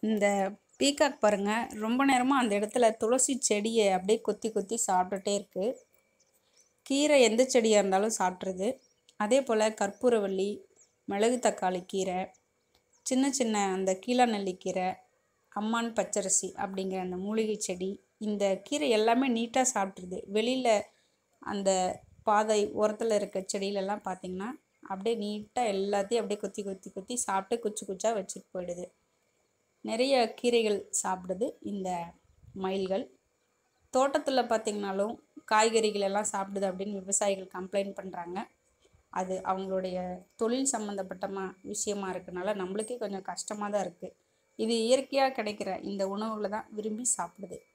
இந்த பீகாக் பாருங்க ரொம்ப நேரமாக அந்த இடத்துல துளசி செடியை அப்படியே கொத்தி கொத்தி சாப்பிட்டுட்டே இருக்கு கீரை எந்த செடியாக இருந்தாலும் சாப்பிட்ருது அதே போல் கற்பூரவள்ளி மிளகு தக்காளி கீரை சின்ன சின்ன அந்த கீழாநெல்லிக்கீரை அம்மான் பச்சரிசி அப்படிங்கிற அந்த மூலிகை செடி இந்த கீரை எல்லாமே நீட்டாக சாப்பிட்ருது வெளியில் அந்த பாதை ஓரத்தில் இருக்க செடியிலலாம் பார்த்தீங்கன்னா அப்படியே நீட்டாக எல்லாத்தையும் அப்படியே கொத்தி கொத்தி கொத்தி சாப்பிட்டு குச்சி குச்சாக வச்சுட்டு போயிடுது நிறைய கீரைகள் சாப்பிடுது இந்த மயில்கள் தோட்டத்தில் பார்த்திங்கனாலும் காய்கறிகள் எல்லாம் சாப்பிடுது அப்படின்னு விவசாயிகள் கம்ப்ளைண்ட் பண்ணுறாங்க அது அவங்களுடைய தொழில் சம்மந்தப்பட்டமா விஷயமா இருக்கனால நம்மளுக்கே கொஞ்சம் கஷ்டமாக தான் இருக்குது இது இயற்கையாக கிடைக்கிற இந்த உணவுகளை தான் விரும்பி சாப்பிடுது